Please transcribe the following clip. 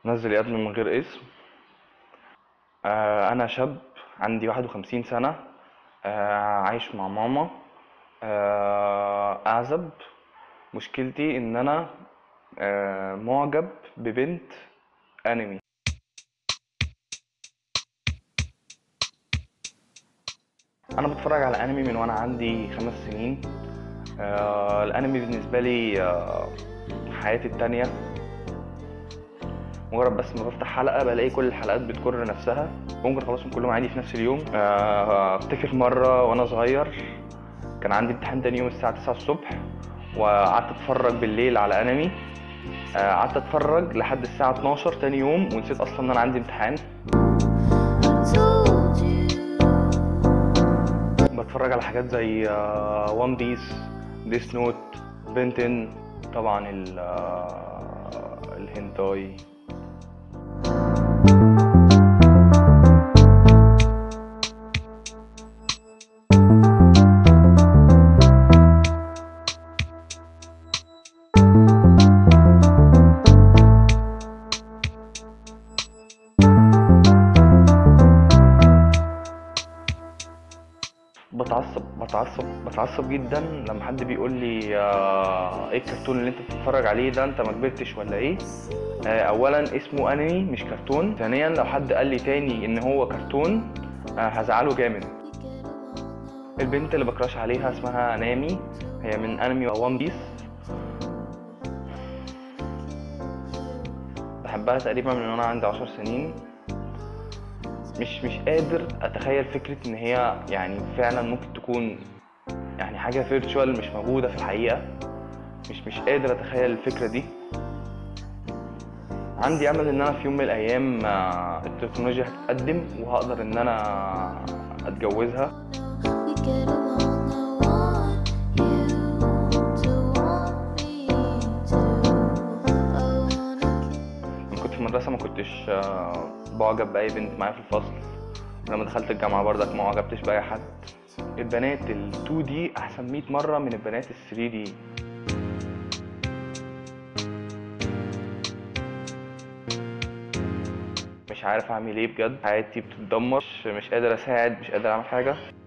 نزل يا ابني من غير اسم آه انا شاب عندي واحد وخمسين سنة آه عايش مع ماما آه اعزب مشكلتي ان انا آه معجب ببنت انمي انا بتفرج على انمي من وانا عندي خمس سنين آه الانمي بالنسبة لي آه حياتي التانية مجرد بس ما بفتح حلقة بلاقي كل الحلقات بتكرر نفسها ممكن اخلصهم كلهم عادي في نفس اليوم آه، افتكر مرة وانا صغير كان عندي امتحان تاني يوم الساعة 9 الصبح وقعدت اتفرج بالليل على انمي آه، قعدت اتفرج لحد الساعة 12 تاني يوم ونسيت اصلا ان انا عندي امتحان بتفرج على حاجات زي وان بيس ديس نوت بنتن طبعا ال آه، الهنتاي بتعصب بتعصب بتعصب جدا لما حد بيقول لي آه، ايه الكرتون اللي انت بتتفرج عليه ده انت ما كبرتش ولا ايه آه، اولا اسمه انمي مش كرتون ثانيا لو حد قال لي تاني ان هو كرتون آه، هزعله جامد البنت اللي بكراش عليها اسمها نامي هي من انمي وان بيس بحبها تقريبا من وانا عندي عشر سنين مش مش قادر اتخيل فكره ان هي يعني فعلا ممكن تكون يعني حاجه فيرتشوال مش موجوده في الحقيقه مش مش قادر اتخيل الفكره دي عندي امل ان انا في يوم من الايام آه، التكنولوجيا هتتقدم وهقدر ان انا اتجوزها We get along, I want you to want me too. I wanna لما كنت في المدرسه ما كنتش آه، بعجب باي بنت معايا في الفصل ولما دخلت الجامعه برضك ما عجبتش باي حد البنات ال 2 دي احسن 100 مره من البنات ال 3 دي مش عارف اعمل ايه بجد حياتي بتتدمر مش- مش قادر اساعد مش قادر اعمل حاجه